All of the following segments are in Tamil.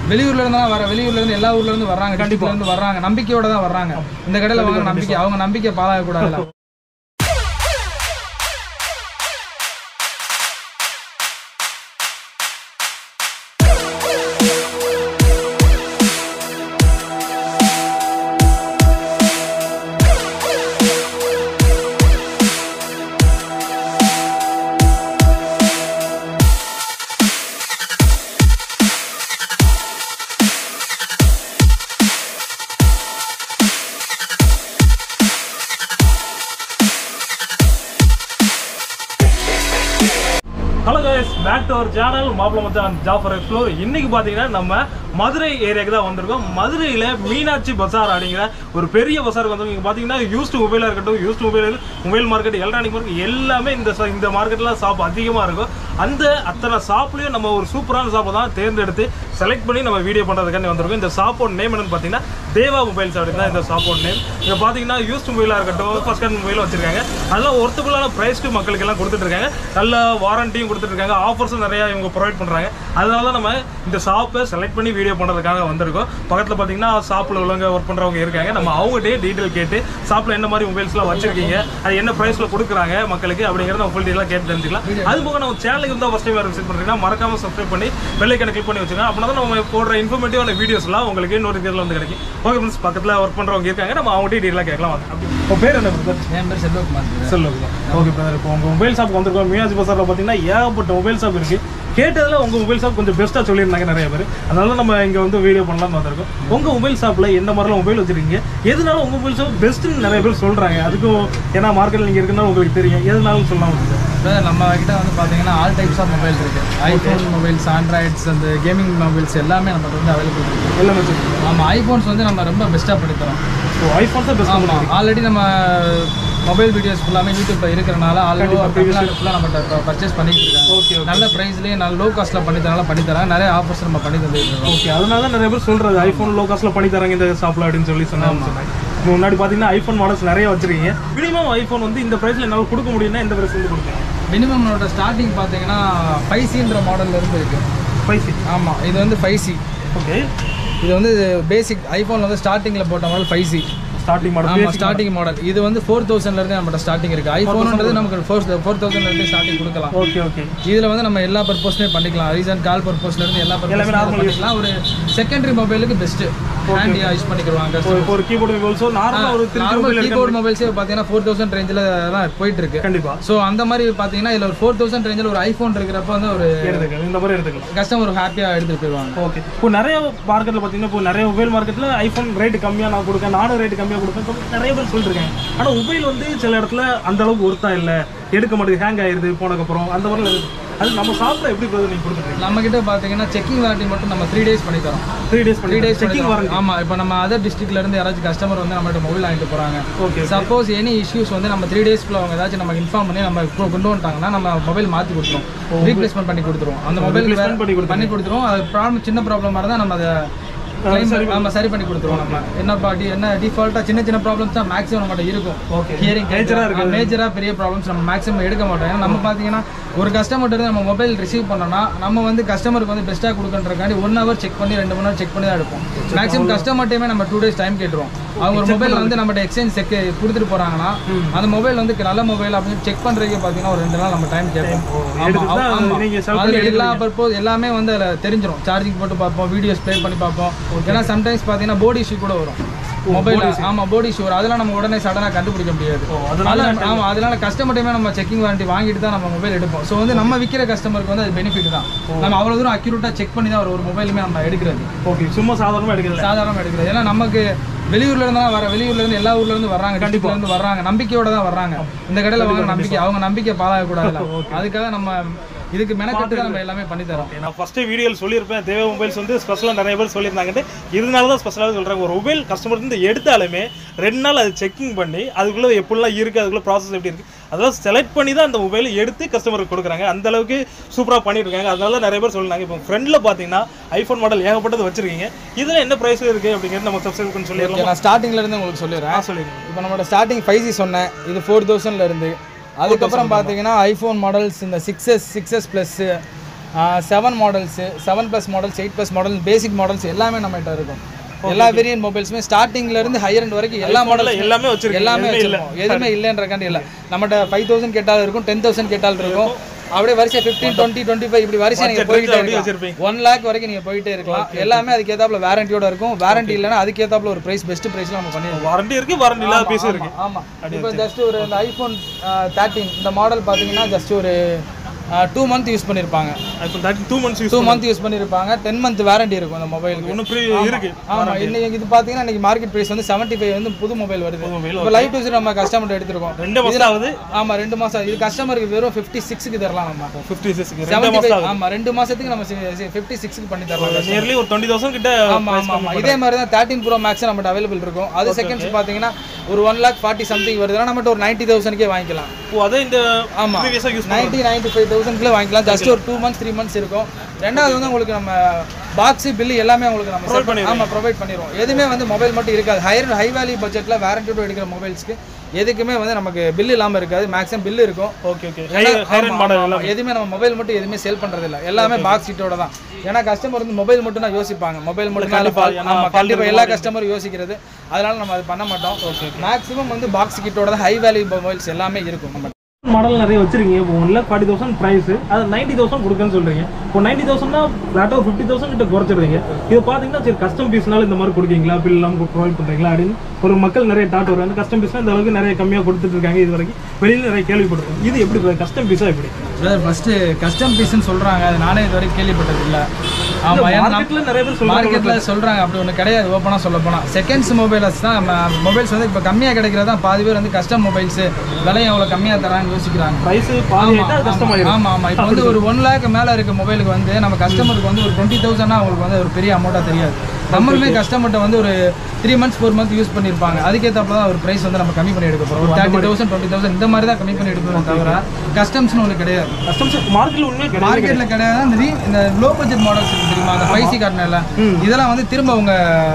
வெளியூர்ல இருந்து தான் வர வெளியூர்ல இருந்து எல்லா ஊர்ல இருந்து வர்றாங்க கண்டிப்பா இருந்து வர்றாங்க நம்பிக்கையோட தான் வர்றாங்க இந்த கடையில வாங்க நம்பிக்கை அவங்க நம்பிக்கை பாழாக கூடாதுல்ல hello guys back to our channel மாப்பிள மச்சான் ஜாஃபர் எக்ஸ்ப்ளோர் இன்னைக்கு பார்த்தீங்கன்னா நம்ம மதுரை ஏரியாக்கு தான் வந்திருக்கோம் மதுரையில் மீனாட்சி பசார் அப்படிங்கிற ஒரு பெரிய பசாருக்கு வந்திருக்கோம் இங்கே பார்த்தீங்கன்னா யூஸ்டு மொபைலாக இருக்கட்டும் used mobile mobile market electronic market எல்லாமே இந்த ச- இந்த மார்க்கெட்டில் ஷாப் அதிகமாக இருக்கும் அந்த அத்தனை ஷாப்லேயும் நம்ம ஒரு சூப்பரான ஷாப்பை தான் தேர்ந்தெடுத்து செலக்ட் பண்ணி நம்ம வீடியோ பண்ணுறதுக்காண்டி வந்திருக்கோம் இந்த ஷாப்போட நேம் என்னன்னு பார்த்தீங்கன்னா தேவா மொபைல்ஸ் அப்படின்னு தான் இந்த ஷாப்போட நேம் இங்கே பார்த்தீங்கன்னா யூஸ்டு மொபைலாக இருக்கட்டும் ஃபர்ஸ்ட் ஹேண்ட் மொபைல் வச்சிருக்காங்க அதெல்லாம் ஒர்த்தபுளான ப்ரைஸ்க்கு மக்களுக்கு எல்லாம் கொடுத்துட்டு இருக்காங்க நல்ல வாரண்டியும் கொடுத்துட்டு இருக்காங்க ஆஃபர்ஸும் நிறைய இவங்க ப்ரொவைட் பண்ணுறாங்க அதனால தான் நம்ம இந்த ஷாப்பை செலக்ட் பண்ணி வீடியோ பண்ணுறதுக்காக வந்திருக்கோம் பக்கத்தில் பார்த்தீங்கன்னா ஷாப்பில் உள்ளவங்க ஒர்க் பண்ணுறவங்க இருக்காங்க நம்ம அவங்ககிட்டயே டீட்டெயில் கேட்டு ஷாப்பில் என்ன மாதிரி மொபைல்ஸ்லாம் வச்சிருக்கீங்க அது என்ன ப்ரைஸில் கொடுக்குறாங்க மக்களுக்கு அப்படிங்கிறத நம்ம ஃபுல் டீலாக கேட்டு தெரிஞ்சுக்கலாம் அது போக நம்ம சேனலுக்கு இருந்தால் ஃபஸ்ட் டைம் விசிட் பண்ணுறீங்கன்னா மறக்காம சப்ஸ்கிரைப் பண்ணி பெல்லைக்கனை கிளிக் பண்ணி வச்சுங்க அப்படின்னா தான் நம்ம போடுற இன்ஃபர்மேட்டிவான வீடியோஸ்லாம் உங்களுக்கு இன்னொரு இதில் வந்து கிடைக்கும் ஓகே ஃப்ரெண்ட்ஸ் பக்கத்தில் ஒர்க் பண்ணுறவங்க இருக்காங்க நம்ம அவங்ககிட்ட டீட்டெயிலாக கேட்கலாம் வாங்க உங்கள் பேர் என்ன பிரதர் என் பேர் செல்வகுமார் சொல்லுங்க ஓகே பிரதர் இப்போ உங்கள் மொபைல் ஷாப் வந்திருக்கோம் மீனாட்சி பசாரில் பார்த்தீங்கன்னா ஏகப்பட்ட மொபைல் ஷாப் இருக்குது கேட்டதில் உங்கள் மொபைல் ஷாப் கொஞ்சம் பெஸ்ட்டாக சொல்லியிருந்தாங்க நிறைய பேர் அதனால நம்ம இங்கே வந்து வீடியோ பண்ணலாம்னு வந்திருக்கோம் உங்கள் மொபைல் ஷாப்பில் எந்த மாதிரிலாம் மொபைல் வச்சிருக்கீங்க எதனால உங்கள் மொபைல் ஷாப் பெஸ்ட்டுன்னு நிறைய பேர் சொல்கிறாங்க அதுக்கும் ஏன்னா மார்க்கெட்டில் நீங்கள் இருக்குன்னா உங்களுக்கு தெரியும் எதனாலும் சொல்லலாம் சார் பிரதர் நம்ம கிட்ட வந்து பார்த்தீங்கன்னா ஆல் டைப்ஸ் ஆஃப் மொபைல் இருக்கு ஐஃபோன் மொபைல்ஸ் ஆண்ட்ராய்ட்ஸ் அந்த கேமிங் மொபைல்ஸ் எல்லாமே நமக்கு வந்து அவைலபிள் இருக்கு எல்லாமே வச்சிருக்கீங்க ஆமாம் ஐஃபோன்ஸ் வந்து நம்ம ரொம்ப பெஸ்ட்டாக படுத்துறோம் ஸோ ஐஃபோன் தான் பெஸ்ட் ஆமாம் ஆல்ரெடி நம்ம மொபைல் வீடியோஸ் ஃபுல்லாமே யூடியூப்ல இருக்கிறனால ஆல்ரெடி தமிழ்நாடு ஃபுல்லாக நம்ம பர்ச்சேஸ் பண்ணிட்டு இருக்காங்க ஓகே நல்ல ப்ரைஸ்லேயே நல்ல லோ காஸ்ட்டில் பண்ணி தரனால பண்ணி தராங்க நிறைய ஆஃபர்ஸ் நம்ம பண்ணி தந்துட்டு இருக்கோம் ஓகே அதனால தான் நிறைய பேர் சொல்கிறது ஐஃபோன் லோ காஸ்ட்டில் பண்ணி தராங்க இந்த ஷாப்பில் அப்படின்னு சொல்லி சொன்னாங்க சொன்னாங்க இப்போ முன்னாடி பார்த்தீங்கன்னா ஐஃபோன் மாடல்ஸ் நிறைய வச்சிருக்கீங்க மினிமம் ஐஃபோன் வந்து இந்த ப்ரைஸில் என்னால் கொடுக்க முடியும்னா இந்த ப்ரைஸ் வந்து கொடுப்பேன் மினிமமோட ஸ்டார்டிங் பார்த்தீங்கன்னா ஃபைவ் சின்ற மாடல்ல இருந்து இருக்கு ஃபைவ் ஆமாம் இது வந்து ஃபைவ் சி ஓகே இது வந்து பேசிக் ஐஃபோனில் வந்து ஸ்டார்டிங்கில் போட்ட model five C starting model ஆமாம் ஸ்டார்டிங் மாடல் இது வந்து ஃபோர் தௌசண்ட்லேருந்து நம்மகிட்ட ஸ்டார்டிங் இருக்குது ஐஃபோன்ன்றது நமக்கு ஃபோர் ஃபோர் தௌசண்ட்லேருந்து ஸ்டார்டிங் கொடுக்கலாம் ஓகே ஓகே இதில் வந்து நம்ம எல்லா பர்பஸ்மே பண்ணிக்கலாம் ரீசன் கால் பர்பஸ்லேருந்து எல்லா எல்லாமே பர்பஸ் normal பண்ணிக்கலாம் ஒரு செகண்டரி மொபைலுக்கு பெஸ்ட்டு ஹேண்டியாக யூஸ் பண்ணிக்கிடுவாங்க இப்போ ஒரு கீபோர்டு மொபைல்ஸோ நார்மலாக ஒரு த்ரீ நார்மல் மொபைல் கீபோர்ட் மொபைல்ஸே பார்த்தீங்கன்னா ஃபோர் தௌசண்ட் ரேஞ்சில் தான் போயிட்டு இருக்கு கண்டிப்பா ஸோ அந்த மாதிரி பார்த்தீங்கன்னா இதில் ஒரு ஃபோர் தௌசண்ட் ரேஞ்சில் ஒரு ஐஃபோன் இருக்கிறப்ப வந்து ஒரு எடுத்துக்கலாம் இந்த மாதிரி எடுத்துக்கலாம் கஸ்டமர் ஹாப்பியாக எடுத்துகிட்டு போயிடுவாங்க ஓகே இப்போ நிறைய மார்க்கெட்டில் பார்த்தீங்கன்னா இப்போ நிறைய மொபைல் மார்க்கெட்டில் ஐஃபோன் ரேட்டு கம்மியாக நான் கொடுக்கேன் நானும் ரேட்டு கம்மியாக கொடுப்பேன் சொல்லி நிறைய பேர் சொல்லிருக்கேன் ஆனால் மொபைல் வந்து சில இடத்துல அந்த அளவுக்கு ஒர்த்தா இல்லை எடுக்க மாட்டேங்குது ஹேங் ஆயிருது போனதுக்கப்புறம் அந்த மாதிரிலாம் இருக்குது அது நம்ம ஷாப்பில் எப்படி போகுது நீங்கள் கொடுத்துருக்கீங்க நம்ம கிட்ட பார்த்தீங்கன்னா செக்கிங் வாரண்டி மட்டும் நம்ம த்ரீ டேஸ் பண்ணி தரோம் த்ரீ டேஸ் த்ரீ பண்ணி டேஸ் செக்கிங் வரேன் ஆமா இப்போ நம்ம அதர் டிஸ்ட்ரிக்ட்ல இருந்து யாராச்சும் கஸ்டமர் வந்து நம்மகிட்ட மொபைல் வாங்கிட்டு போறாங்க ஓகே சப்போஸ் எனி இஷ்யூஸ் வந்து நம்ம த்ரீ டேஸ்க்குள்ள அவங்க ஏதாச்சும் நமக்கு இன்ஃபார்ம் பண்ணி நம்ம கொ- கொண்டு வந்துட்டாங்கன்னா நம்ம மொபைல் மாற்றி கொடுத்துருவோம் ரீப்ளேஸ்மெண்ட் பண்ணி கொடுத்துருவோம் அந்த மொபைல் replacement பண்ணி கொடுத்துருவீங்க. பண்ணி கொடுத்துருவோம் அது ப்ராப்ளம் சின்ன ப்ராப்ளமாக இருந்தால் நம்ம அதை claim பண்ணி- நம்ம சரி பண்ணி கொடுத்துருவோம் நம்ம என்ன பாட்டி என்ன டிஃபால்ட்டாக சின்ன சின்ன ப்ராப்ளம்ஸ் தான் மேக்ஸிமம் நம்மகிட்ட இருக்கும் Okay. ஹியரிங் Major ஆ இருக்கு. மேஜராக பெரிய ப்ராப்ளம்ஸ் நம்ம மேக்ஸிமம் எடுக்க மாட்டோம் ஏன்னா நம்ம பார்த்தீங்கன்னா ஒரு கஸ்டமர்கிட்ட இருந்து நம்ம மொபைல் ரிசீவ் பண்ணோம்னா நம்ம வந்து கஸ்டமருக்கு வந்து பெஸ்ட்டாக கொடுக்கன்றக்காண்டி ஒன் ஹவர் செக் பண்ணி ரெண்டு மணி நேரம் செக் பண்ணி தான் எடுப்போம் மேக்ஸிமம் கஸ்டமர்ட்டையுமே நம்ம டூ டேஸ் டைம் கேட்டுருவோம் அவங்க ஒரு மொபைல் வந்து நம்மகிட்ட எக்ஸ்சேஞ்ச் செக் கொடுத்துட்டு போறாங்கன்னா அந்த மொபைல் வந்து நல்ல மொபைல் அப்படின்னு செக் பண்றதுக்கு பார்த்தீங்கன்னா ஒரு ரெண்டு நாள் நம்ம டைம் கேட்போம் ஆமா, எடுத்துட்டு தான் ஆமா. நீங்க select அதுல பண்ணி எல்லா பர்பஸ் எல்லாமே வந்து அதில் தெரிஞ்சிடும் சார்ஜிங் போட்டு பார்ப்போம் வீடியோஸ் ப்ளே பண்ணி பார்ப்போம் ஏன்னா சம்டைம்ஸ் பார்த்தீங்கன்னா போர்டு இஷ்யூ கூட வரும் மொபைல் ஆமா போர்டு இஷ்யூ வரும் அதெல்லாம் நம்ம உடனே சடனாக கண்டுபிடிக்க முடியாது ஓ, அதனால அதனால ஆமா அதனால கஸ்டமர்டையுமே நம்ம செக்கிங் வாரண்டி வாங்கிட்டு தான் நம்ம மொபைல் எடுப்போம் ஸோ வந்து நம்ம விற்கிற கஸ்டமருக்கு வந்து அது பெனிஃபிட் தான் நம்ம அவ்வளவு தூரம் அக்யூரேட்டா செக் பண்ணி தான் ஒரு ஒரு மொபைலுமே நம்ம எடுக்கிறது ஓகே சும்மா சாதாரணமாக எடுக்கிறதுல சாதாரணமா எடுக்கிறது ஏன்னா நமக்கு வெளியூர்ல இருந்து வர வெளியூர்ல இருந்து எல்லா ஊர்ல இருந்து வர்றாங்க கண்டிப்பா இருந்து வர்றாங்க நம்பிக்கையோட தான் வர்றாங்க இந்த கடையில வாங்க நம்பிக்கை அவங்க நம்பிக்கை பாழாக கூடாதுல அதுக்காக நம்ம இதுக்கு மெனக்கட்டு தான் நம்ம எல்லாமே பண்ணி தரோம் நான் ஃபஸ்ட்டே வீடியோவில் சொல்லியிருப்பேன் தேவ மொபைல்ஸ் வந்து ஸ்பெஷலாக நிறைய பேர் சொல்லியிருந்தாங்கட்டு இதனால தான் ஸ்பெஷலாக சொல்கிறாங்க ஒரு மொபைல் கஸ்டமர் இருந்து எடுத்தாலுமே ரெண்டு நாள் அது செக்கிங் பண்ணி அதுக்குள்ளே எப்படிலாம் இருக்குது அதுக்குள்ளே ப்ராசஸ் எப்படி இருக்குது அதெல்லாம் செலக்ட் பண்ணி தான் அந்த மொபைலை எடுத்து கஸ்டமருக்கு கொடுக்குறாங்க அந்த அளவுக்கு சூப்பராக பண்ணியிருக்காங்க அதனால தான் நிறைய பேர் சொல்லிருந்தாங்க இப்போ ஃப்ரெண்டில் பார்த்தீங்கன்னா ஐஃபோன் மாடல் ஏகப்பட்டது வச்சிருக்கீங்க இதில் என்ன ப்ரைஸ் இருக்குது அப்படிங்கிறது நம்ம சப்ஸ்கிரைப் பண்ணி சொல்லிடலாம் நான் ஸ்டார்டிங்ல இருந்து உங்களுக்கு சொல்லிடுறேன் ஆ சொல்லிடுங்க இப்போ நம்மளோட ஸ்டார்டிங் ஃபைவ் ஜி சொன்னேன் இது ஃபோர் தௌசண்ட்ல இருந்து அதுக்கப்புறம் பார்த்தீங்கன்னா ஐஃபோன் மாடல்ஸ் இந்த six S six S plus seven models seven plus models eight plus model basic models எல்லாமே நம்மகிட்ட இருக்கும் எல்லா வேரியன்ட் மொபைல்ஸுமே ஸ்டார்டிங்ல இருந்து ஹையர் end வரைக்கும் எல்லா மாடல் எல்லாமே வச்சிருக்கீங்க எல்லாமே வச்சிருக்கோம் எதுவுமே இல்லைன்றக்காண்டி இல்லை நம்மகிட்ட ஃபைவ் தௌசண்ட் கேட்டாலும் இருக்கும் டென் தௌசண்ட் கேட்டாலும் இருக்கும் அப்படியே வரிசை ஃபிஃப்டீன் டுவெண்ட்டி டுவெண்ட்டி ஃபைவ் இப்படி வரிசை நீங்கள் போயிட்டே அப்படியே இருக்கலாம் வச்சிருப்பீங்க ஒன் லேக் வரைக்கும் நீங்கள் போயிட்டே இருக்கலாம் எல்லாமே அதுக்கு ஏத்தாப்புல வாரண்டியோட இருக்கும் வாரண்டி இல்லைன்னா அதுக்கு ஏத்தாப்புல ஒரு ப்ரைஸ் பெஸ்ட் ப்ரைஸ்ல நம்ம பண்ணிடுவோம் வாரண்டி இருக்கு வாரண்டி இல்லாத பீஸும் இருக்கு ஆமா இப்போ ஜஸ்ட் ஒரு இந்த ஐஃபோன் தேர்ட்டீன் இந்த மாடல் பார்த்தீங்கன்னா ஜஸ்ட் ஒரு டூ மந்த் யூஸ் பண்ணியிருப்பாங்க இப்போ thirty two months use two month use பண்ணியிருப்பாங்க டென் மந்த் வாரண்டி இருக்கும் இந்த மொபைலுக்கு ஒன்றும் ஃப்ரீ இருக்கு ஆமா இன்னைக்கு இது பார்த்தீங்கன்னா இன்னைக்கு மார்க்கெட் பிரைஸ் வந்து செவன்ட்டி ஃபைவ் வந்து புது மொபைல் வருது mobile, இப்போ லைவ் யூஸ் நம்ம கஸ்டமர் எடுத்திருக்கோம் ரெண்டு மாசம் ஆகுது ஆமா ரெண்டு மாசம் இது கஸ்டமருக்கு வெறும் ஃபிஃப்டி சிக்ஸ்க்கு தரலாம் நம்ம ஃபிஃப்டி சிக்ஸ்க்கு ரெண்டு செவன்ட்டி மாசம் ஃபைவ் ஆமா ரெண்டு மாசத்துக்கு நம்ம ஃபிஃப்டி சிக்ஸ்க்கு பண்ணி தரலாம் நியர்லி ஒரு டுவெண்ட்டி தௌசண்ட் கிட்ட ஆமா ஆமா ஆமா இதே மாதிரி தான் தேர்ட்டின் ப்ரோ மேக்ஸ் நம்மகிட்ட அவைலபிள் இருக்கும் அது செகண்ட்ஸ் பார்த்தீங்கன்னா ஒரு ஒன் லேக் ஃபார்ட்டி சம்திங் வருதுன்னா நம்மகிட்ட ஒரு நைன்ட்டி தௌசண்ட்கே வாங்கிக்கலாம் ஓ அதே இந்த ஆமா ப்ரீவியஸாக யூஸ் நைன்ட்டி நைன்ட்டி ஃபைவ் தௌசண்ட்குள்ளே வாங்கிக்கலாம் ஜஸ்ட் ஒரு டூ மந்த்ஸ் த்ரீ மந்த்ஸ் இருக்கும் ரெண்டாவது வந்து உங்களுக்கு நம்ம பாக்ஸு பில்லு எல்லாமே உங்களுக்கு நம்ம set பண்ணி ஆமாம் ப்ரொவைட் பண்ணிடுவோம் எதுவுமே வந்து மொபைல் மட்டும் இருக்காது ஹையர் ஹை வேல்யூ பட்ஜெட்டில் வாரண்டியோட எடுக்கிற மொபைல்ஸ்க்கு எதுக்குமே வந்து நமக்கு பில் இல்லாமல் இருக்காது மேக்ஸிமம் பில் இருக்கும் ஓகே ஓகே ஹைரன் ஆமா, மாடல் ஆமா, எதுவுமே நம்ம மொபைல் மட்டும் எதுவுமே சேல் பண்றது இல்ல எல்லாமே பாக்ஸ் சீட்டோட தான் ஏன்னா கஸ்டமர் வந்து மொபைல் மட்டும் தான் யோசிப்பாங்க மொபைல் மட்டும் கண்டிப்பா, ஏன்னா ஆமா கண்டிப்பா எல்லா கஸ்டமரும் யோசிக்கிறது அதனால நம்ம அது பண்ண மாட்டோம் மேக்ஸிமம் வந்து பாக்ஸ் கிட்டோட தான் ஹை வேல்யூ மொபைல்ஸ் எல்லாமே இருக்கும் நம்ம மாடல் நிறைய வச்சிருக்கீங்க இப்போ one lakh forty thousand price அது நைன்டி தௌசண்ட் கொடுக்குன்னு சொல்றீங்க இப்போ நைன்டி தௌசண்ட்னா ஃபிளாட்டாக ஒரு ஃபிஃப்டி தௌசண்ட் கிட்ட குறைச்சிடுறீங்க இது பார்த்தீங்கன்னா சரி கஸ்டம் பீஸ்னால இந்த மாதிரி கொடுக்கீங்களா பில் எல்லாம் ப்ரொவைட் பண்ணுறீங்களா அப்படின்னு ஒரு மக்கள் நிறைய டாட் வரும் அந்த கஸ்டம் பீஸ்னா இந்த அளவுக்கு நிறைய கம்மியாக கொடுத்துட்டு இருக்காங்க இது வரைக்கும் வெளியில் நிறைய கேள்விப்பட்டிருக்கோம் இது எப்படி கஸ்டம் பீஸா எப்படி பிரதர் ஃபர்ஸ்ட் கஸ்டம் பீஸ்னு சொல்றாங்க அது நானே இது வரைக்கும் கேள்விப்பட்டது இல்ல ஆமா ஏன்னா மார்க்கெட்ல நிறைய பேர் சொல்றாங்க மார்க்கெட்ல சொல்றாங்க அப்படி ஒன்று கிடையாது ஓப்பனாக சொல்ல போனா செகண்ட்ஸ் மொபைல்ஸ் தான் மொபைல்ஸ் வந்து இப்போ கம்மியாக கிடைக்கிறது தான் பாதி பேர் வந்து கஸ்டம் மொபைல்ஸ் விலையும் அவ்வளோ கம்மியாக தராங்க யோசிக்கிறாங்க ப்ரைஸ் பாதி ஆயிட்டா அது கஷ்டம் ஆயிடும் ஆமா ஆமா இப்போ வந்து ஒரு ஒன் லேக் மேல இருக்க மொபைலுக்கு வந்து நம்ம கஸ்டமருக்கு வந்து ஒரு டுவெண்ட்டி தௌசண்ட்னா அவங்களுக்கு வந்து ஒரு பெரிய அமௌண்ட்டா தெரியாது நம்மளுமே கஸ்டமர்கிட்ட வந்து ஒரு three months four month use பண்ணியிருப்பாங்க அதுக்கேற்றப்ப தான் ஒரு ப்ரைஸ் வந்து நம்ம கம்மி பண்ணி எடுக்க போகிறோம் ஒரு தேர்ட்டி தௌசண்ட் டுவெண்ட்டி தௌசண்ட் இந்த மாதிரி தான் கம்மி பண்ணி எடுக்கணும் தவிர கஸ்டம்ஸ்னு ஒன்று கிடையாது கஸ்டம்ஸ் மார்க்கெட்ல உண்மையாக கிடையாது மார்க்கெட்ல கிடையாது அந்த re- இந்த லோ பட்ஜெட் மாடல்ஸ் இருக்கு தெரியுமா அந்த ஃபைவ் சி காட்டினல இதெல்லாம் வந்து திரும்ப அவங்க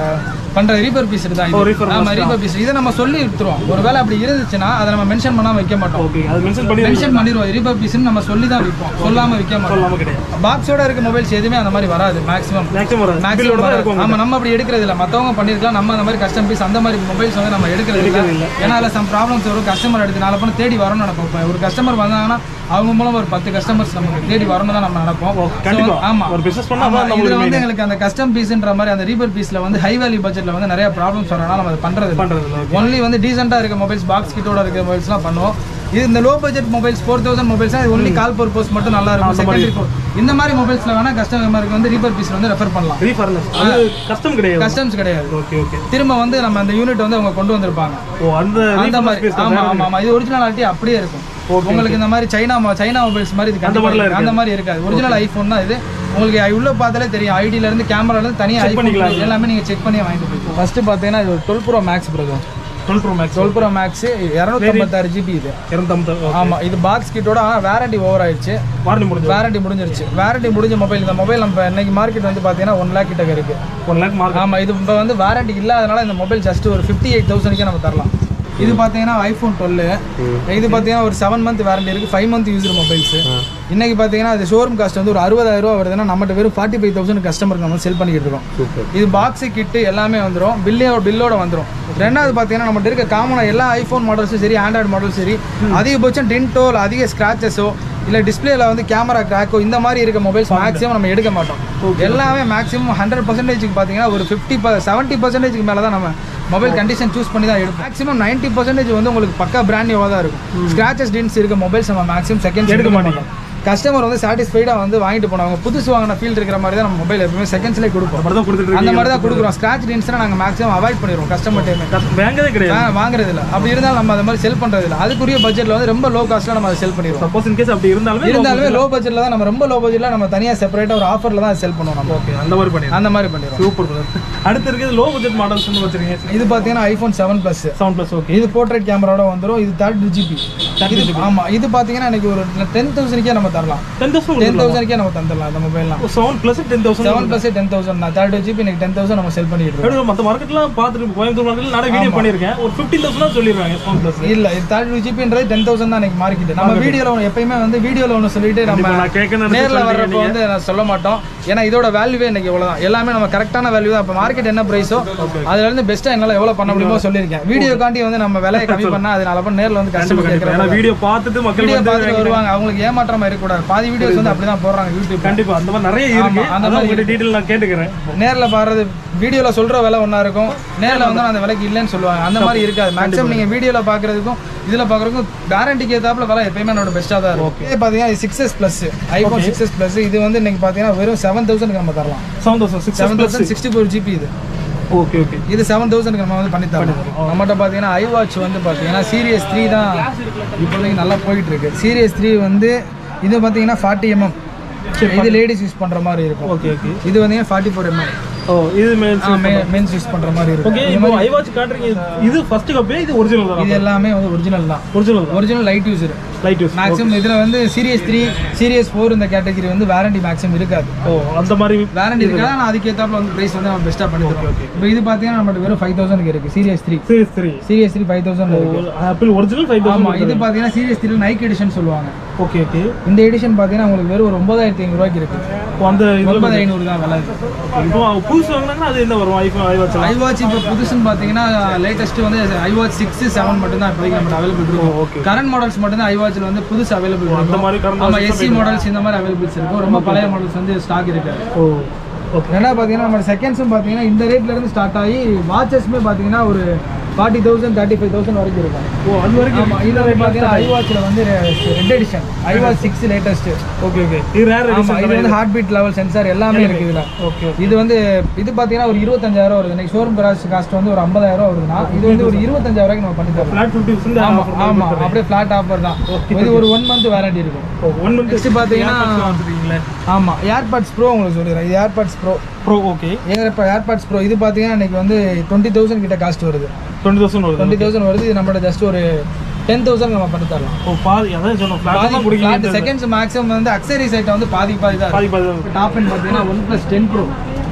பண்ற ரீபர் பீஸ் தான் ஓ, இது. refurbish ஆமா ரீபர் பீஸ் இதை நம்ம சொல்லி விட்டுருவோம் ஒருவேளை அப்படி இருந்துச்சுன்னா அதை நம்ம மென்ஷன் பண்ணாம வைக்க மாட்டோம் ஓகே அது மென்ஷன் பண்ணி மென்ஷன் பண்ணிடுவோம் ரீபர் பீஸ்னு நம்ம சொல்லி தான் விற்போம் சொல்லாம விற்க மாட்டோம் சொல்லாம கிடையாது பாக்ஸோட இருக்க மொபைல்ஸ் எதுவுமே அந்த மாதிரி வராது மேக்ஸிமம் மேக்ஸிமம் வராது மேக்ஸிமம் பில்லோட தான் வராது. இருக்கும் ஆமா நம்ம அப்படி எடுக்கிறது இல்ல மத்தவங்க பண்ணிருக்கலாம் நம்ம அந்த மாதிரி கஸ்டம் பீஸ் அந்த மாதிரி மொபைல்ஸ் வந்து நம்ம எடுக்கிறது எடுக்கிறது இல்ல இல்ல. ஏன்னா அதுல சம் ப்ராப்ளம்ஸ் வரும் கஸ்டமர் எடுத்து நாளை பண்ண தேடி வரணும்னு நினைப்போம் இப்ப ஒரு கஸ்டமர் வந்தாங்கன்னா அவங்க மூலம் ஒரு பத்து கஸ்டமர்ஸ் நமக்கு தேடி வரணும் தான் நம்ம நினைப்போம் ஓ, கண்டிப்பா. So, ஆமா ஒரு business பண்ணா ஆமா, அதான் நம்மளுக்கு இதுல வந்து main. எங்களுக்கு அந்த கஸ்டம் பீஸ்ன்ற மாதிரி அந்த ரீபர் பீஸ்ல வந்து ஹை வேல்யூ பட்ஜெட்ல வந்து நிறைய ப்ராப்ளம்ஸ் வரனால நம்ம அதை பண்றது இல்ல. பண்றது இல்லை ஒன்லி வந்து டீசெண்டாக இருக்க மொபைல்ஸ் பாக்ஸ் கிட்டோட இருக்க மொபைல்ஸ்லாம் பண்ணுவோம் இது இந்த low budget mobiles four thousand mobiles இது ஒன்லி கால் பர்பஸ் மட்டும் நல்லா இருக்கும் செகண்டரி இந்த மாதிரி மோபைல்ஸ்ல வேணா கஸ்டமருக்கு வந்து ரீபர் பீஸ் வந்து ரெஃபர் பண்ணலாம் ரீஃபர்னஸ் அது கஸ்டம் கிடையாது கஸ்டம்ஸ் கிடையாது ஓகே ஓகே திரும்ப வந்து நம்ம அந்த யூனிட் வந்து அவங்க கொண்டு வந்திருப்பாங்க ஓ அந்த அந்த refurbish மாதிரி piece ஆமா தான் ஆமா ஆமா இது ஒரிஜினாலிட்டி அப்படியே இருக்கும் Okay, உங்களுக்கு இந்த மாதிரி சைனா மொ- சைனா மொபைல்ஸ் மாதிரி இது கண்டிப்பா மாதிரிலாம் இருக்காது. அந்த மாதிரி இருக்காது ஒரிஜினல் ஐபோன் தான் இது உங்களுக்கு உள்ள பார்த்தாலே தெரியும் ஐடில இருந்து கேமரால இருந்து தனியா ஐபோன் பண்ணிக்கலாம். எல்லாமே நீங்க செக் பண்ணி வாங்கிட்டு போய் ஃபர்ஸ்ட் பாத்தீங்கன்னா இது twelve pro max brother twelve pro max twelve pro max இரநூத்தம்பத்தாறு ஜிபி இது இரநூத்தம்பது ஆமா இது பாக்ஸ் கிட்டோட ஆனால் வாரண்டி ஓவர் ஆயிடுச்சு வாரண்டி முடிஞ்சு வாரண்டி முடிஞ்சிருச்சு வாரண்டி முடிஞ்ச மொபைல் இந்த மொபைல் நம்ம இன்னைக்கு மார்க்கெட் வந்து பார்த்தீங்கன்னா ஒன் லேக் கிட்ட இருக்கு ஒன் லேக் மார்க் ஆமா இது இப்போ வந்து வாரண்டி இல்லாதனால இந்த மொபைல் ஜஸ்ட் ஒரு ஃபிஃப்டி எயிட் தௌசண்ட்க்கே நம்ம தரலாம் இது பார்த்தீங்கன்னா ஐஃபோன் டுவெல் இது பார்த்தீங்கன்னா ஒரு செவன் மந்த் வாரண்டி இருக்கு ஃபைவ் மந்த் யூசர் மொபைல்ஸ் இன்னைக்கு பார்த்தீங்கன்னா அது ஷோரூம் காஸ்ட் வந்து ஒரு அறுபதாயிரம் ரூபா வருதுன்னா நம்மகிட்ட வெறும் ஃபார்ட்டி ஃபைவ் தௌசண்ட் கஸ்டமருக்கு நம்ம செல் பண்ணிக்கிட்டு இருக்கோம் சூப்பர் இது பாக்ஸு கிட்டு எல்லாமே வந்துடும் பில்லே பில்லோட வந்துடும் ரெண்டாவது பார்த்தீங்கன்னா நம்மகிட்ட இருக்க காமனாக எல்லா ஐஃபோன் மாடல்ஸும் சரி ஆண்ட்ராய்டு மாடலும் சரி அதிகபட்சம் டென்ட்டோ இல்லை அதிக ஸ்க்ராச்சஸோ இல்லை டிஸ்பிளேல வந்து கேமரா கிராக்கோ இந்த மாதிரி இருக்க மொபைல்ஸ் மேக்ஸிமம் நம்ம எடுக்க மாட்டோம் எல்லாமே மேக்ஸிமம் ஹண்ட்ரட் பர்சன்டேஜ்க்கு பார்த்தீங்கன்னா ஒரு ஃபிஃப்டி செவன்ட்டி பர்சன்டேஜ்க்கு மேலே தான் நம்ம மொபைல் கண்டிஷன் சூஸ் பண்ணி தான் எடுப்போம் மேக்ஸிமம் நைன்ட்டி பர்சன்டேஜ் வந்து உங்களுக்கு பக்கா பிராண்ட் நியூவாக தான் இருக்கும் ஸ்க்ராச்சஸ் டின்ஸ் இருக்க மொபைல்ஸ் நம்ம மேக்ஸிமம் செகண்ட் எடுக்க மாட்டோம். கஸ்டமர் வந்து சாட்டிஸ்ஃபைடாக வந்து வாங்கிட்டு போனவங்க புதுசு வாங்கின ஃபீல் இருக்கிற மாதிரி தான் நம்ம மொபைல் எப்பவுமே செகண்ட்ஸ்லேயே கொடுப்போம் அப்படி தான் கொடுத்துட்டு அந்த இருக்கீங்க மாதிரி தான் கொடுக்குறோம் ஸ்க்ராட்ச் டின்ஸ்லாம் நாங்கள் மேக்ஸிமம் அவாய்ட் பண்ணிடுவோம் கஸ்டமர் டைமே வாங்கவே கிடையாது வாங்குறது இல்லை அப்படி இருந்தாலும் நம்ம அந்த மாதிரி செல் பண்ணுறது இல்லை அதுக்குரிய பட்ஜெட்டில் வந்து ரொம்ப லோ காஸ்ட்டில் நம்ம அதை செல் பண்ணிடுவோம் சப்போஸ் இன்கேஸ் அப்படி இருந்தாலுமே இருந்தாலுமே லோ பட்ஜெட்டில் தான் நம்ம ரொம்ப லோ பட்ஜெட்டில் நம்ம தனியாக செப்பரேட்டாக ஒரு ஆஃபரில் தான் செல் பண்ணுவோம் நம்ம ஓகே அந்த மாதிரி பண்ணிடுறோம் அந்த மாதிரி பண்ணிடுவோம் சூப்பர் அடுத்து இருக்குது லோ பட்ஜெட் மாடல்ஸ் வச்சிருக்கீங்க இது பார்த்தீங்கன்னா iPhone seven plus seven plus okay இது போர்ட்ரேட் கேமராவோட வந்துடும் இது தேர்ட்டி ஜிபி இது ஆமாம் இது பார்த்தீங்கன்னா எனக்கு ஒரு டென் தௌசண்ட்க்கே நம்ம நம்ம தரலாம் டென் தௌசண்ட் டென் தௌசண்ட்க்கே நம்ம தந்துடலாம் அந்த மொபைல்லாம் seven plus ten thousand seven plus ten thousand தான் தேர்ட்டி ஜிபி இன்னைக்கு டென் தௌசண்ட் நம்ம செல் பண்ணிட்டு இருக்கோம் எப்படி மற்ற மார்க்கெட்லாம் பார்த்துட்டு கோயம்புத்தூர் மார்க்கெட்ல நிறைய வீடியோ பண்ணியிருக்கேன் ஒரு ஃபிஃப்டீன் தௌசண்ட் சொல்லிடுவாங்க செவன் ப்ளஸ் இல்ல இது தேர்ட்டி டூ ஜிபின்றது டென் தௌசண்ட் தான் இன்னைக்கு மார்க்கெட் நம்ம வீடியோல ஒன்று எப்பயுமே வந்து வீடியோல ஒன்று சொல்லிட்டு நம்ம நான் கேட்கணும் நேர்ல வர்றப்போ வந்து நான் சொல்ல மாட்டோம் ஏன்னா இதோட வேல்யூவே இன்னைக்கு இவ்வளவுதான் எல்லாமே நம்ம கரெக்டான வேல்யூ தான் இப்போ மார்க்கெட் என்ன பிரைஸோ அதுல இருந்து பெஸ்ட்டா என்னால எவ்வளவு பண்ண முடியுமோ சொல்லியிருக்கேன் வீடியோ காண்டி வந்து நம்ம விலையை கம்மி பண்ணா அது நாளப்ப நேர்ல வந்து கஸ்டமர் ஏன்னா கேட்கறாங்க வீடியோ பார்த்துட்டு மக்கள் வீடியோ வந்து பார்த்துட்டு வருவாங்க அவங்களுக்கு ஏமாற்றமா இருக்கக்கூடாது பாதி வீடியோஸ் வந்து அப்படிதான் போடுறாங்க யூடியூப் கண்டிப்பா அந்த மாதிரி நிறைய இருக்கு ஆமா, அந்த அந்த மாதிரி மாதிரி டீட்டெயில் நான் கேட்டுக்கிறேன் நேர்ல பாடுறது வீடியோல சொல்ற விலை ஒண்ணா இருக்கும் நேர்ல வந்து அந்த விலைக்கு இல்லைன்னு சொல்லுவாங்க அந்த மாதிரி இருக்காது மேக்ஸிமம் நீங்க வீடியோல பாக்குறதுக்கும் இதுல பாக்குறதுக்கும் கேரண்டிக்கு ஏத்தாப்புல விலை எப்பயுமே என்னோட பெஸ்டா தான் இருக்கும் இதே பாத்தீங்கன்னா இது six S plus iPhone six S plus இது வந்து இன்னைக்கு பாத்தீங்கன்னா வெறும் செவன் தௌசண்ட் நம்ம தரலாம் seven thousand six seven thousand sixty four GB இது ஓகே ஓகே இது செவன் தௌசண்ட்க்கு நம்ம வந்து பண்ணி தரோம் நம்மகிட்ட பார்த்தீங்கன்னா ஐ வாட்ச் வந்து பார்த்தீங்கன்னா சீரியஸ் த்ரீ தான் இப்போதைக்கு நல்லா போயிட்டு இருக்கு சீரியஸ் த்ரீ வந்து இது பார்த்தீங்கன்னா ஃபார்ட்டி எம்எம் இது லேடிஸ் யூஸ் பண்ணுற மாதிரி இருக்கும் ஓகே ஓகே இது வந்து ஃபார்ட்டி ஃபோர் எம்எம் ஓ இது மேல் மென்ஸ் யூஸ் பண்ணுற மாதிரி இருக்கும் ஓகே இப்போ ஐ வாட்ச் காட்டுறீங்க இது ஃபர்ஸ்ட் காப்பியா இது ஒரிஜினல் தான் இது எல்லாமே வந்து ஒரிஜினல் தான் ஒரிஜினல் தான் original light user light use maximum இதில் வந்து சீரியஸ் த்ரீ சீரியஸ் ஃபோர் இந்த கேட்டகரி வந்து வாரண்டி மேக்ஸிமம் இருக்காது ஓ அந்த மாதிரி வாரண்டி இருக்காது ஆனால் அதுக்கேற்றாப்புல வந்து ப்ரைஸ் வந்து நம்ம பெஸ்ட்டாக பண்ணி தரோம் இப்போ இது பார்த்தீங்கன்னா நம்மகிட்ட வெறும் ஃபைவ் தௌசண்ட்க்கு இருக்குது series three series three series three five thousand இருக்குது ஆப்பிள் ஒரிஜினல் ஃபைவ் ஆமா தௌசண்ட் இது பாத்தீங்கன்னா சீரியஸ் த்ரீ நைக் எடிஷன் சொல்லுவாங்க ஓகே ஓகே இந்த எடிஷன் பாத்தீங்கன்னா உங்களுக்கு வெறும் ஒரு ஒன்பதாயிரத்தி ஐநூறு ரூபாய்க்கு இருக்கு இப்போ அந்த இது ஒன்பது ஐநூறு தான் விலை இப்போ புதுசு வாங்கினாங்கன்னா அது என்ன வரும் iPhone iWatch iWatch இப்போ புதுசுன்னு பாத்தீங்கன்னா லேட்டஸ்ட் வந்து ஐ வாட்ச் சிக்ஸ் செவன் மட்டும் தான் இப்போதைக்கு நம்ம அவைலபிள் இருக்கும் ஓகே கரண்ட் மாடல்ஸ் மட்டும் தான் ஐ வாட்ச்ல வந்து புதுசு அவைலபிள் அந்த இருக்கும் மாதிரி current ஆமா எஸ்சி மாடல்ஸ் இந்த மாதிரி அவைலபிள்ஸ் இருக்கும் ரொம்ப பழைய மாடல்ஸ் வந்து ஸ்டாக் இருக்கு ஓ ஓகே ரெண்டாவது பாத்தீங்கன்னா நம்ம செகண்ட்ஸும் பாத்தீங்கன்னா இந்த ரேட்ல இருந்து ஸ்டார்ட் ஆகி வாட்சஸ்மே பாத்தீங்கன்னா ஒரு forty thousand thirty five thousand வரைக்கும் இருக்கும் ஓ அது வரைக்கும் ஆமா இதுல பாத்தீங்கன்னா ஐ வாட்ச்ல வந்து red edition iWatch six latest okay okay இது ரேர் ஆமா இது வந்து ஹார்ட் பீட் லெவல் சென்சார் எல்லாமே இருக்கு இதுல ஓகே இது வந்து இது பாத்தீங்கன்னா ஒரு இருபத்தஞ்சாயிரம் வருது இன்னைக்கு ஷோரூம் காஸ்ட் காஸ்ட் வந்து ஒரு ஐம்பதாயிரம் வருதுன்னா இது வந்து ஒரு இருபத்தஞ்சாயிரம் ரூபாய்க்கு நம்ம பண்ணி தரோம் ஃபிளாட் ஃபிஃப்டி பர்சன்ட் ஆமா ஆமா அப்படியே ஃபிளாட் ஆஃபர் தான் இது ஒரு ஒன் மந்த் வாரண்டி இருக்கும் ஒன் மந்த் Next பாத்தீங்கன்னா வந்துருக்கீங்களே ஆமா ஏர்பாட்ஸ் ப்ரோ உங்களுக்கு சொல்லிடுறேன் இது ஏர்பாட்ஸ் ப்ரோ ப்ரோ ஓகே ஏங்க இப்போ ஏர்பாட்ஸ் ப்ரோ இது பாத்தீங்கன்னா இன்னைக்கு வந்து டுவெண்ட்டி தௌசண்ட் கிட்ட காஸ்ட் வருது டுவெண்ட்டி தௌசண்ட் வருது டுவெண்ட்டி தௌசண்ட் வருது இது நம்மளோட ஜஸ்ட் ஒரு டென் தௌசண்ட் நம்ம பண்ணி தரலாம் ஓ பாதி அதான் சொன்னோம் ஃபிளாட் பாதி பிடிக்கல செகண்ட்ஸ் மேக்ஸிமம் வந்து அக்சரிஸ் ஐட்டம் வந்து பாதி பாதி தான் பாதி பாதி டாப் அண்ட் பார்த்தீங்கன்னா OnePlus ten pro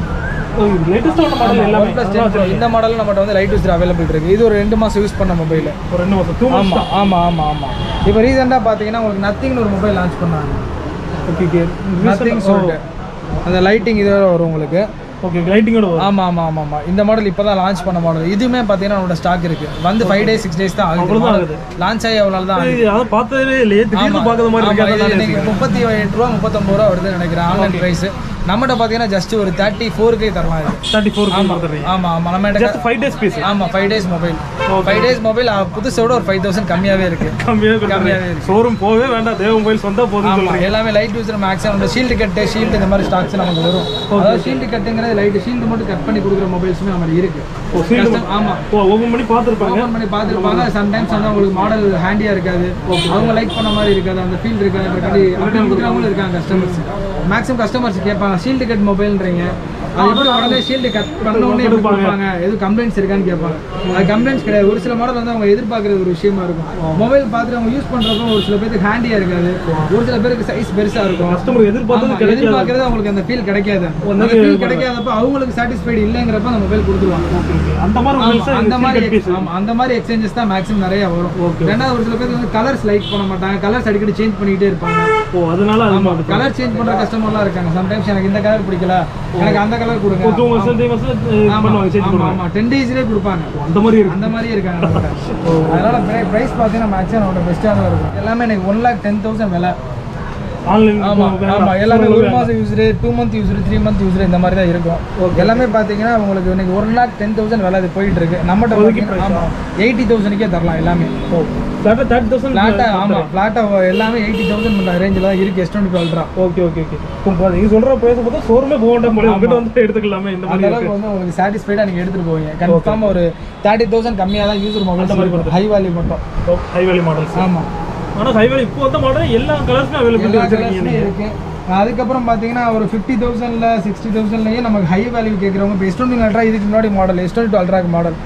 latest ஒன்று மாடல் எல்லாமே ஒன் ப்ளஸ் டென் ப்ரோ இந்த மாடல் நம்மகிட்ட வந்து லைட் யூஸர் அவைலபிள் இருக்கு இது ஒரு ரெண்டு மாதம் யூஸ் பண்ண மொபைல் ஒரு ரெண்டு மாதம் டூ ஆமா ஆமா ஆமா ஆமா இப்போ ரீசெண்டாக பார்த்தீங்கன்னா உங்களுக்கு நத்திங்னு ஒரு மொபைல் லான்ச் பண்ணாங்க ஓகே ஓகே நத்திங் சொல்லிட்டு அந்த லைட்டிங் இதோட வரும் உங்களுக்கு ஓகே லைட்டிங்கோட வரும் ஆமா ஆமா ஆமா ஆமா இந்த மாடல் இப்போ தான் லான்ச் பண்ண மாடல் இதுவுமே பார்த்தீங்கன்னா நம்மளோட ஸ்டாக் இருக்கு வந்து ஃபைவ் டேஸ் சிக்ஸ் டேஸ் தான் அவ்வளவுதான் ஆகுது ஆகுது. லான்ச் ஆகி அவ்வளோ தான் ஆகுது. இது அதான் பார்த்ததே இல்லையே திடீர்னு பார்க்குற மாதிரி ஆமா, இது இன்னைக்கு இருக்கு முப்பத்தி எட்டு ரூபா முப்பத்தொம்பது ரூபா வருதுன்னு நினைக்கிறேன் ஆன்லைன் ப்ரைஸ் நம்மகிட்ட பார்த்தீங்கன்னா ஜஸ்ட் ஒரு தேர்ட்டி ஃபோருக்கே தரலாம் இது தேர்ட்டி ஃபோர் ஆமா ஆமா ஆமா நம்ம கிட்ட ஜஸ்ட் ஃபைவ் டேஸ் பீஸ் ஆமா five days mobile five days mobile புதுசோட ஒரு ஃபைவ் தௌசண்ட் கம்மியாவே இருக்கு கம்மியாக கம்மியாவே இருக்கு. ஷோரூம் போகவே வேண்டாம் தேவ மொபைல்ஸ் வந்தால் போதும் ஆமா எல்லாமே லைட் யூஸர் மேக்ஸிமம் இந்த ஷீல்டு கட்டு ஷீல்டு இந்த மாதிரி ஸ்டாக்ஸ் நமக்கு வரும் அதாவது ஷீல்டு கட்டுங்கிறது லைட் ஷீல்டு மட்டும் கட் பண்ணி கொடுக்குற மொபைல்ஸுமே நம்ம இருக்கு ஓ சீல் Custom- ஆமா ஓ ஓப்பன் பண்ணி பார்த்துருப்பாங்க ஓப்பன் பண்ணி பார்த்துருப்பாங்க சம்டைம்ஸ் வந்து உங்களுக்கு மாடல் ஹேண்டியா இருக்காது அவங்க லைக் பண்ண மாதிரி இருக்காது அந்த ஃபீல் இருக்காதுன்றக்காண்டி அப்படி கொடுக்குறவங்களும் இருக்காங்க கஸ்டமர்ஸ் மேக்ஸிமம் கஸ்டமர்ஸ் கேட்பாங்க ஷீல்டு கட் மொபைல்ன்றீங்க அது எப்படி உடனே ஷீல்டு கட் பண்ண உடனே எப்படி கொடுப்பாங்க எதுவும் கம்ப்ளைண்ட்ஸ் இருக்கான்னு கேட்பாங்க அது கம்ப்ளைண்ட்ஸ் கிடையாது ஒரு சில மாடல் வந்து அவங்க எதிர்பார்க்குறது ஒரு விஷயமா இருக்கும் மொபைல் பார்த்துட்டு அவங்க யூஸ் பண்றப்போ ஒரு சில பேருக்கு ஹேண்டியா இருக்காது ஒரு சில பேருக்கு சைஸ் பெருசா இருக்கும் கஸ்டமர் எதிர்பார்த்தது ஆமா, கிடைக்காது எதிர்பார்க்கறது அவங்களுக்கு அந்த ஃபீல் கிடைக்காது அந்த ஃபீல் கிடைக்காதப்ப அவங்களுக்கு சாட்டிஸ்ஃபைடு இல்லைங்கிறப்ப அந்த மொபைல் கொடுத்துருவாங்க அந்த மாதிரி ஆமா, மொபைல்ஸ் அந்த மாதிரி பீஸ் ஆமா அந்த மாதிரி எக்ஸ்சேஞ்சஸ் தான் மேக்ஸிமம் நிறைய வரும் Okay. ரெண்டாவது ஒரு சில பேர் வந்து கலர்ஸ் லைக் பண்ண மாட்டாங்க கலர்ஸ் அடிக்கடி சேஞ்ச் பண்ணிட்டே இருப்பாங்க ஓ அதனால அது மாதிரி கலர் சேஞ்ச் பண்ற கஸ்டமர்லாம் இருக்காங்க சம்டைம்ஸ் எனக்கு இந்த கலர் பிடிக்கல எனக்கு அந்த கலர் கொடுங்க டூ மந்த்ஸ் த்ரீ மந்த்ஸ் ஆமா பண்ணுவாங்க சேஞ்ச் ஆமா பண்ணுவாங்க ஆமா டென் டேஸ்லேயே கொடுப்பாங்க அந்த மாதிரி இருக்கு அந்த மாதிரியே இருக்காங்க நம்மகிட்ட. அதனால பிரைஸ் பார்த்தீங்கன்னா மேக்ஸிமம் நம்மளோட பெஸ்ட்டாக இருக்கும் எல்லாமே எனக்கு ஒன் லேக் டென் தௌசண்ட் விலை ஆன்லைன் ஆமா ஆமா எல்லாமே ஒரு மாசம் user two month user three month user இந்த மாதிரி தான் இருக்கும் எல்லாமே பாத்தீங்கன்னா உங்களுக்கு இன்னைக்கு ஒன் லேக் டென் தௌசண்ட் விலை அது போயிட்டு இருக்கு நம்மகிட்ட பார்த்தீங்கன்னா ஆமா எயிட்டி தௌசண்ட்க்கே தரலாம் எல்லாமே ஓ ஃபிளாட்டா தேர்ட்டி தௌசண்ட் ஃபிளாட்டா ஆமா ஃபிளாட்டா எல்லாமே எயிட்டி தௌசண்ட் ரேஞ்சில் தான் இருக்கு S twenty ultra okay okay okay இப்போ நீங்க சொல்ற பிரைஸ் பார்த்தா ஷோரூமே போக வேண்டாம் போல உங்ககிட்ட வந்து எடுத்துக்கலாமே இந்த அந்த மாதிரி அளவுக்கு வந்து உங்களுக்கு சாட்டிஸ்ஃபைடா நீங்க எடுத்துட்டு போவீங்க கன்ஃபார்ம் ஒரு தேர்ட்டி தௌசண்ட் கம்மியா தான் யூசர் மொபைல் ஹை வேல்யூ மட்டும் ஹை வேலி மாடல்ஸ் ஆமா ஆனா ஹை வேலி இப்போ வந்த மாடல் எல்லா கலர்ஸுமே அவைலபிலிட்டி எல்லா வச்சிருக்கீங்க கலர்ஸுமே நீங்க இருக்கு அதுக்கப்புறம் பார்த்தீங்கன்னா ஒரு ஃபிஃப்டி தௌசண்ட்ல சிக்ஸ்டி தௌசண்ட்லயே நமக்கு ஹை வேல்யூ கேட்குறவங்க இப்போ எஸ் டுவெண்ட்டி அல்ட்ரா இதுக்கு முன்னாடி மாடல் எஸ் டுவெண்ட்டி அல்ட்ராக்கு மாடல்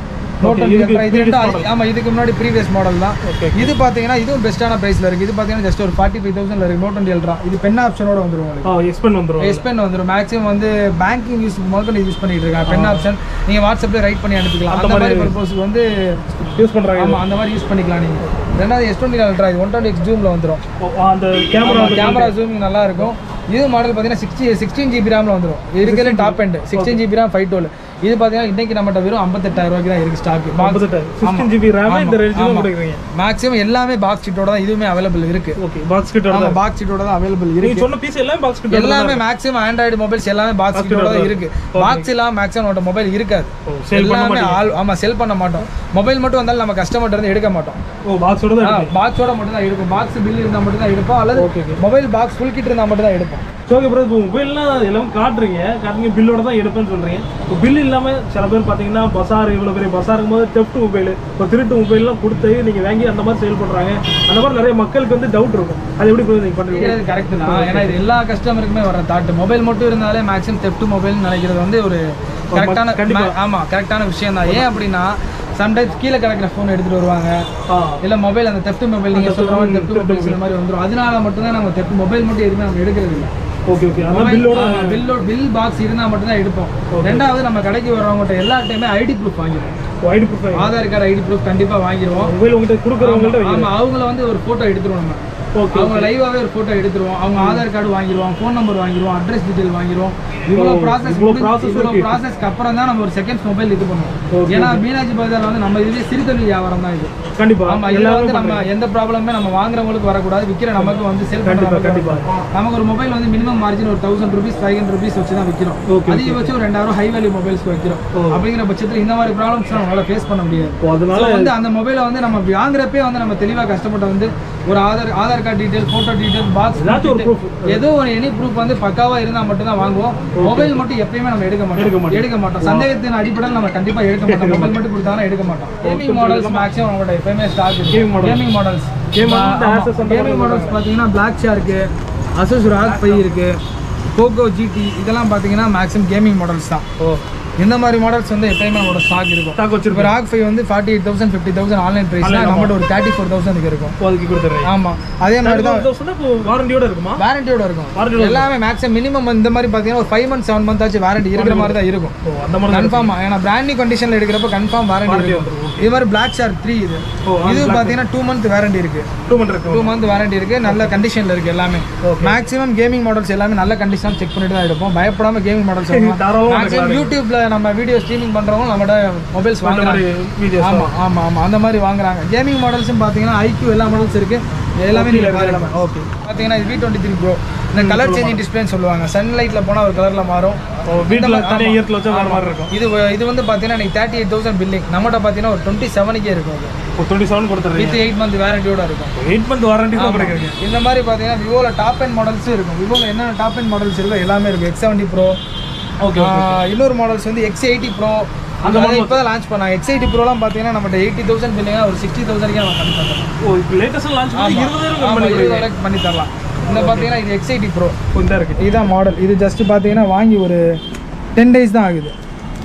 நோட் Okay, இதுக்கு இது previous ரெண்டும் model. ஆமா இதுக்கு முன்னாடி ப்ரீவியஸ் மாடல் தான் Okay. இது பாத்தீங்கன்னா இதுவும் பெஸ்ட்டான பிரைஸ்ல இருக்கு இது பாத்தீங்கன்னா ஜஸ்ட் ஒரு ஃபார்ட்டி ஃபைவ் தௌசண்ட்ல இருக்கு நோட் டுவெண்ட்டி அல்ட்ரா இது பென் ஆப்ஷனோட வந்துரும் உங்களுக்கு ஆ எக்ஸ்பெண்ட் வந்துரும் எஸ் பென் வந்துரும் மேக்ஸிமம் வந்து பேங்கிங் யூஸ் முதல்ல யூஸ் பண்ணிட்டு இருக்காங்க பென் ஆப்ஷன் நீங்க வாட்ஸ்அப்ல ரைட் பண்ணி அனுப்பிக்கலாம் அந்த அந்த மாதிரி மாதிரி பர்பஸ்க்கு வந்து யூஸ் பண்றாங்க ஆமா அந்த மாதிரி யூஸ் பண்ணிக்கலாம் நீங்க ரெண்டாவது எஸ் டுவெண்ட்டி அல்ட்ரா இது ஒன் டுவெண்ட்டி எக்ஸ் ஜூம்ல வந்துரும் ஓ, அந்த கேமரா கேமரா ஜூமிங் நல்லா இருக்கும் இது மாடல் பார்த்தீங்கன்னா சிக்ஸ்டி சிக்ஸ்டீன் ஜிபி ரேமில் வந்துடும் இருக்கிறதுல top end sixteen GB RAM five twelve இது பார்த்தீங்கன்னா இன்னைக்கு நம்மகிட்ட வெறும் ஐம்பத்தெட்டாயிரம் ரூபாய்க்கு தான் இருக்கு ஸ்டாக் சிக்ஸ்டீன் ஜிபி ரேம் இந்த ரேஞ்சில் கொடுக்குறீங்க மேக்ஸிமம் எல்லாமே பாக்ஸ் சீட்டோட தான் இதுவுமே அவைலபிள் இருக்கு ஓகே பாக்ஸ் கிட்ட ஆமா பாக்ஸ் சீட்டோட தான் அவைலபிள் நீங்க இருக்கு சொன்ன பீஸ் எல்லாம் பாக்ஸ் கிட்ட எல்லாமே மேக்ஸிமம் ஆண்ட்ராய்டு மொபைல்ஸ் எல்லாமே பாக்ஸ் சீட்டோட தான் இருக்கு பாக்ஸ் இல்லாம மேக்ஸிமம் நம்மகிட்ட மொபைல் இருக்காது ஓ, sell பண்ண எல்லாமே ஆல் ஆமா செல் பண்ண மாட்டோம் மொபைல் மட்டும் வந்தாலும் நம்ம கஸ்டமர்ட்ட இருந்து எடுக்க மாட்டோம் ஓ பாக்ஸோட தான் இருக்கு பாக்ஸோட மட்டும் தான் எடுப்போம் பாக்ஸ் பில் இருந்தால் மட்டும் தான் எடுப்போம் அல்லது Okay, okay. Mobile box full kit இருந்தால் மட்டும் தான் எடுப்போம் ஓகே ப்ரோ இப்போ மொபைல்லாம் எல்லாம் காட்டுறீங்க காட்டுறீங்க பில்லோட தான் எடுப்பேன்னு சொல்றீங்க இப்போ பில் இல்லாம சில பேர் பாத்தீங்கன்னா பசார் இவ்வளவு பெரிய பசார் இருக்கும்போது தெஃப்ட் மொபைல் இப்போ திருட்டு மொபைல்லாம் கொடுத்து நீங்க வாங்கி அந்த மாதிரி சேல் பண்றாங்க அந்த மாதிரி நிறைய மக்களுக்கு வந்து டவுட் இருக்கும் அது எப்படி bro நீங்க பண்றீங்க இது கரெக்ட் தான் ஏன்னா இது எல்லா கஸ்டமருக்குமே வர தாட் மொபைல் மட்டும் இருந்தாலே மேக்ஸிமம் தெஃப்ட் மொபைல் நினைக்கிறது வந்து ஒரு கரெக்டான கண்டிப்பா. ஆமா கரெக்டான விஷயம் தான் ஏன் அப்படின்னா சம்டைம்ஸ் கீழே கிடக்கிற ஃபோன் எடுத்துட்டு வருவாங்க ஆ இல்ல மொபைல் அந்த தெஃப்ட் மொபைல் நீங்க சொல்ற மாதிரி தெஃப்ட் மொபைல்ஸ் இந்த மாதிரி வந்துரும் அதனால மட்டும் தான் நம்ம தெஃப்ட் மொபைல் மட்டும் எதுவுமே நம்ம எடுக்கிறது இல்லை ஓகே ஓகே அதான் பில்லோட பில்லோட பில் பாக்ஸ் இருந்தா மட்டும் தான் எடுப்போம் ரெண்டாவது நம்ம கடைக்கு வர்றவங்ககிட்ட எல்லா டைமே ஐடி ப்ரூஃப் வாங்கிடுவோம் wide profile Aadhaar card ID proof கண்டிப்பா வாங்கிடுவோம் மொபைல் உங்கள்கிட்ட கொடுக்குறவங்கள்ட்ட ஆமா அவங்கள வந்து ஒரு போட்டோ எடுத்துருவோம் நம்ம ஓகே அவங்க லைவாவே ஒரு போட்டோ எடுத்துருவோம் அவங்க ஆதார் கார்டு வாங்கிடுவோம் ஃபோன் நம்பர் வாங்கிடுவோம் அட்ரஸ் டீடைல் வாங்கிடுவோம் இவ்வளவு ப்ராசஸ் இவ்வளவு process இவ்வளவு இருக்கு. ப்ராசஸ்க்கு அப்புறம் தான் நம்ம ஒரு செகண்ட் மொபைல் இது பண்ணுவோம் Okay, ஏன்னா மீனாட்சி பஜார்ல வந்து நம்ம இதுவே சிறுதொழில் வியாபாரம் தான் இது கண்டிப்பா ஆமா இதுல எல்லாரும் வந்து நம்ம எந்த ப்ராப்ளமே நம்ம வாங்குறவங்களுக்கு வரக்கூடாது விக்கிற நமக்கு வந்து செல் கண்டிப்பா, பண்ற கண்டிப்பா. நமக்கு ஒரு மொபைல் வந்து மினிமம் மார்ஜின் ஒரு thousand rupees five hundred rupees வச்சு தான் விற்கிறோம் Okay, அதிகபட்சம் ஒரு ரெண்டாயிரம் ஹை வேல்யூ மொபைல்ஸ் வைக்கிறோம் ஓ. அப்படிங்கிற பட்சத்தில் இந்த மாதிரி ப்ராப்ளம்ஸ் நம்மளால ஃபேஸ் பண்ண முடியாது ஓ, அதனால So வந்து அந்த மொபைலை வந்து நம்ம வாங்குறப்பே வந்து நம்ம தெளிவாக கஷ்டப்பட்ட வந்து ஒரு Aadhaar Aadhaar card detail photo detail box ஏதாச்சும் ஒரு proof. ஏதோ ஒரு எனி ப்ரூஃப் வந்து பக்காவா இருந்தால் மட்டும் தான் வாங்குவோம் மொபைல் மட்டும் எப்பயுமே நம்ம எடுக்க மாட்டோம் எடுக்க மாட்டோம். எடுக்க மாட்டோம் சந்தேகத்தின் அடிப்படையில் நம்ம கண்டிப்பா எடுக்க மாட்டோம் மொபைல் மட்டும் கொடுத்தாலும் எடுக்க மாட்டோம் கேமிங் மாடல்ஸ் மேக்ஸிமம் நம்மளோட எப்பயுமே stock Gaming models. Gaming models Game வந்து Asus அந்த கேமிங் மாதிரி மாடல்ஸ் பார்த்தீங்கன்னா Black Shark Asus ROG five இருக்கு போகோ ஜிடி இதெல்லாம் பார்த்தீங்கன்னா மேக்ஸிமம் கேமிங் மாடல்ஸ் தான் ஓ இந்த மாதிரி மாடல்ஸ் வந்து எப்பயுமே நம்மளோட ஸ்டாக் இருக்கும் ஸ்டாக் இப்போ வச்சிருக்கோம் ராக் ஃபைவ் வந்து forty eight thousand fifty thousand online ப்ரைஸ்னா Online நம்மகிட்ட ஒரு தேர்ட்டி ஃபோர் தௌசண்ட்க்கு இருக்கும் அதுக்கு கொடுத்துறேன் ஆமா அதே மாதிரி தான் இப்போ வாரண்டியோட இருக்குமா வாரண்டியோட இருக்கும் Warranty-யோட எல்லாமே மேக்ஸிமம் மினிமம் இந்த மாதிரி பார்த்தீங்கன்னா ஒரு ஃபைவ் மந்த் செவன் மந்த் ஆச்சு வாரண்டி இருக்கிற மாதிரி தான் இருக்கும் ஓ அந்த மாதிரி தான் கன்ஃபார்மா ஏன்னா பிராண்ட் நியூ கண்டிஷன்ல எடுக்கிறப்ப கன்ஃபார்ம் வாரண்டி Warranty இருக்கும் வந்துரும், இது மாதிரி பிளாக் ஷார்க் த்ரீ இது ஓ, இது பார்த்தீங்கன்னா டூ மந்த் வாரண்டி இருக்கு டூ மந்த் இருக்கு டூ மந்த் வாரண்டி இருக்கு நல்ல கண்டிஷன்ல இருக்கு எல்லாமே மேக்ஸிமம் கேமிங் மாடல்ஸ் எல்லாமே நல்ல கண்டிஷன் செக் பண்ணிட்டு தான் எடுப்போம் பயப்படாம கேமிங் மாடல்ஸ் தாராளமா மேக்ஸிமம் யூடியூப்ல நம்ம வீடியோ ஸ்ட்ரீமிங் பண்றவங்க நம்மளோட மொபைல்ஸ் அந்த வாங்குறாங்க மாதிரி வீடியோஸ் ஆமா ஆமா ஆமா அந்த மாதிரி வாங்குறாங்க கேமிங் மாடல்ஸும் பார்த்தீங்கன்னா ஐக்யூ எல்லா மாடல்ஸ் இருக்கு எல்லாமே நீங்க பாருங்க ஓகே பார்த்தீங்கன்னா இது வி டுவெண்ட்டி த்ரீ ப்ரோ இந்த கலர் சேஞ்சிங் டிஸ்பிளேன்னு சொல்லுவாங்க சன்லைட்ல போனா ஒரு கலர்ல மாறும் வீட்டில் ஆமா. தனியாக ஈரத்தில் வச்சா வேறு மாதிரி இருக்கும் இது இது வந்து பார்த்தீங்கன்னா நீங்க தேர்ட்டி எயிட் தௌசண்ட் பில்லிங் நம்மகிட்ட பார்த்தீங்கன்னா ஒரு டுவெண்ட்டி செவனுக்கே இருக்கும் அது ஒரு டுவெண்ட்டி செவன் கொடுத்துறீங்க வித் எயிட் மந்த் வேரண்டியோட இருக்கும் எயிட் மந்த் வாரண்டி தான் கிடைக்கிறீங்க இந்த மாதிரி பார்த்தீங்கன்னா விவோவில் டாப் அண்ட் மாடல்ஸும் இருக்கும் விவோவில் என்னென்ன டாப் அண்ட் மாடல்ஸ் இருக்கோ எல்லாமே இருக்கும் எக்ஸ் செவன்ட்டி ப்ரோ ஓகே இன்னொரு மாடல்ஸ் வந்து எக்ஸ் எயிட்டி ப்ரோ அந்த மாதிரி இப்போ தான் லான்ச் பண்ணாங்க எக்ஸ் எயிட்டி ப்ரோலாம் பார்த்தீங்கன்னா நம்மகிட்ட எயிட்டி தௌசண்ட் பில்லிங்காக ஒரு சிக்ஸ்டி தௌசண்ட்க்கே நம்ம கம்மி பண்ணுறோம் ஓ இப்போ லேட்டஸ்ட் லான்ச் பண்ணி இருபதாயிரம் கம்மி பண்ணி இருபதாயிரம் பண்ணி தரலாம் இந்த பார்த்தீங்கன்னா இது எக்ஸ் எயிட்டி ப்ரோ கொஞ்சம் இருக்கு இதுதான் மாடல் இது ஜஸ்ட் பார்த்தீங்கன்னா வாங்கி ஒரு டென் டேஸ் தான் ஆகுது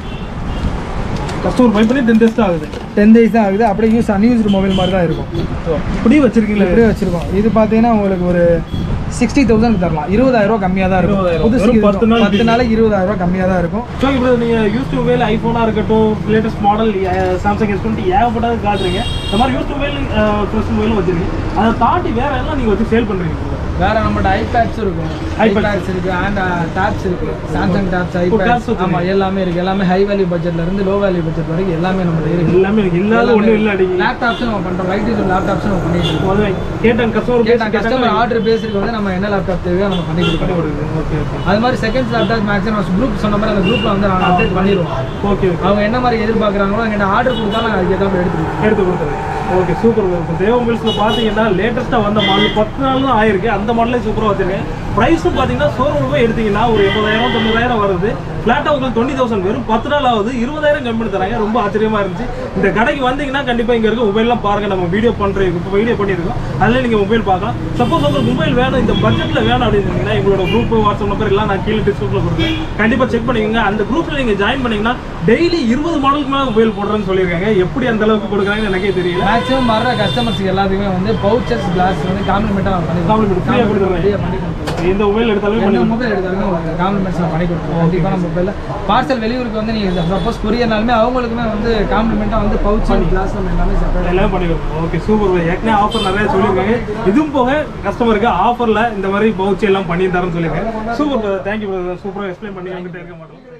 கஸ்டமர் பை பண்ணி டென் டேஸ் ஆகுது டென் டேஸ் தான் ஆகுது அப்படியே யூஸ் அன்யூஸ்டு மொபைல் மாதிரி தான் இருக்கும் இப்படி வச்சிருக்கீங்களா இப்படியே வச்சிருக்கோம் இது பார்த்தீங்கன்னா உங்களுக்கு ஒரு சிக்ஸ்டி தௌசண்ட் தரலாம் இருபதாயிரம் ரூபா கம்மியாக தான் இருக்கும் 20,000. புதுசு வெறும் இது பத்து நாள் பத்து நாளைக்கு இருபதாயிரம் ரூபா கம்மியாக தான் இருக்கும் ஸோ இப்போ நீங்கள் யூஸ் டு மொபைல் ஐஃபோனாக இருக்கட்டும் latest model Samsung S twenty ஏகப்பட்டது காட்டுறீங்க இந்த மாதிரி யூஸ் டு மொபைல் ப்ளஸ் மொபைலும் வச்சிருக்கீங்க அதை தாண்டி வேற எல்லாம் நீங்கள் வச்சு சேல் பண்ணுறீங்க வேற நம்மகிட்ட ஐபேட்ஸ் இருக்கும் iPads. ஐபேட்ஸ் இருக்கு அண்ட் டேப்ஸ் இருக்கு சாம்சங் டேப்ஸ் tabs ஐபேட்ஸ் வச்சிருக்கீங்க. ஆமா எல்லாமே இருக்கு எல்லாமே ஹை வேல்யூ பட்ஜெட்ல இருந்து லோ வேல்யூ பட்ஜெட் வரைக்கும் எல்லாமே நம்மகிட்ட இருக்கு எல்லாமே இருக்கு இல்லாத ஒன்றும் இல்லை அடிங்க லேப்டாப்ஸும் நம்ம பண்றோம் லைட் இது லேப்டாப்ஸும் நம்ம பண்ணிட்டு இருக்கோம் அதுதான் கேட்டாங்க கஸ்டமர் கேட்டாங்க கஸ்டமர் ஆர்டர் பேஸுக்கு வந்து நம்ம என்ன லேப்டாப் தேவையோ நம்ம பண்ணி கொடுக்கணும் ஓகே ஓகே அது மாதிரி செகண்ட் லேப்டாப் மேக்ஸிமம் குரூப் சொன்ன மாதிரி அந்த குரூப்ல வந்து நாங்கள் அப்டேட் பண்ணிடுவோம் ஓகே ஓகே அவங்க என்ன மாதிரி எதிர்பார்க்குறாங்களோ எங்கிட்ட ஆர்டர் கொடுத்தா நாங்கள் அதுக்கு ஏற்ற மாதிரி எடுத்துருவோம் எடுத்து கொடுத்துருங்க ஓகே சூப்பர் இப்போ தேவ மொபைல்ஸில் பார்த்தீங்கன்னா லேட்டஸ்ட்டாக வந்த மாடல் பத்து நாள் தான் ஆயிருக்கு அந்த மாடலே சூப்பராக வச்சிருக்கேன் ப்ரைஸும் பார்த்தீங்கன்னா ஷோரூம் போய் எடுத்தீங்கன்னா ஒரு எண்பதாயிரம் தொண்ணூறாயிரம் வருது ஃப்ளாட்டாக உங்களுக்கு டுவெண்ட்டி தௌசண்ட் வெறும் பத்து நாள் ஆகுது இருபதாயிரம் கம்மி பண்ணி தராங்க ரொம்ப ஆச்சரியமா இருந்துச்சு இந்த கடைக்கு வந்தீங்கன்னா கண்டிப்பாக இங்கே இருக்க மொபைல்லாம் பாருங்க நம்ம வீடியோ பண்ணுறோம் இப்போ வீடியோ பண்ணியிருக்கோம் அதில் நீங்கள் மொபைல் பார்க்கலாம் சப்போஸ் உங்களுக்கு மொபைல் வேணும் இந்த பட்ஜெட்டில் வேணும் அப்படின்னு சொன்னீங்கன்னா எங்களோட குரூப் வாட்ஸ்அப் நம்பர் எல்லாம் நான் கீழே டிஸ்கிரிப்ஷனில் கொடுக்குறேன் கண்டிப்பாக செக் பண்ணிக்கோங்க அந்த குரூப்பில் நீங்கள் ஜாயின் பண்ணீங்கன்னா டெய்லி இருபது மாடலுக்கு மேலே மொபைல் போடுறேன்னு சொல்லியிருக்காங்க எப்படி அந்த அளவுக்கு கொடுக்குறாங்கன்னு எனக்கே தெரியல மேக்ஸிமம் வர்ற கஸ்டமர்ஸ்க்கு எல்லாத்துக்குமே வந்து பவுச்சர்ஸ் கிளாஸ் வந்து காம்ப்ளிமெண்ட்டாக பண்ணி Compliment free ஆ கொடுத்துடுறேன். free ஆ பண்ணி கொடுத்துருவோம் இந்த மொபைல் எடுத்தாலும் எந்த மொபைல் எடுத்தாலுமே உங்களுக்கு காம்ப்ளிமெண்ட்ஸில் பண்ணி கொடுத்துருவோம் கண்டிப்பான மொபைலில் பார்சல் வெளியூருக்கு வந்து நீங்கள் சப்போஸ் கொரியர்னாலுமே அவங்களுக்குமே வந்து காம்ப்ளிமெண்ட்டாக வந்து பவுச் கிளாஸ் நம்ம எல்லாமே செப்பரேட் எல்லாம் பண்ணி கொடுப்போம் ஓகே சூப்பர் ஏற்கனவே ஆஃபர் நிறைய சொல்லியிருக்காங்க இதுவும் போக கஸ்டமருக்கு ஆஃபரில் இந்த மாதிரி பவுச் எல்லாம் பண்ணி தரேன்னு சொல்லியிருக்காங்க சூப்பர் பிரதர் தேங்க்யூ பிரதர் சூப்பராக எக்ஸ்பிளைன் பண்ணி என்கிட்ட இருக்க மாட்டோம்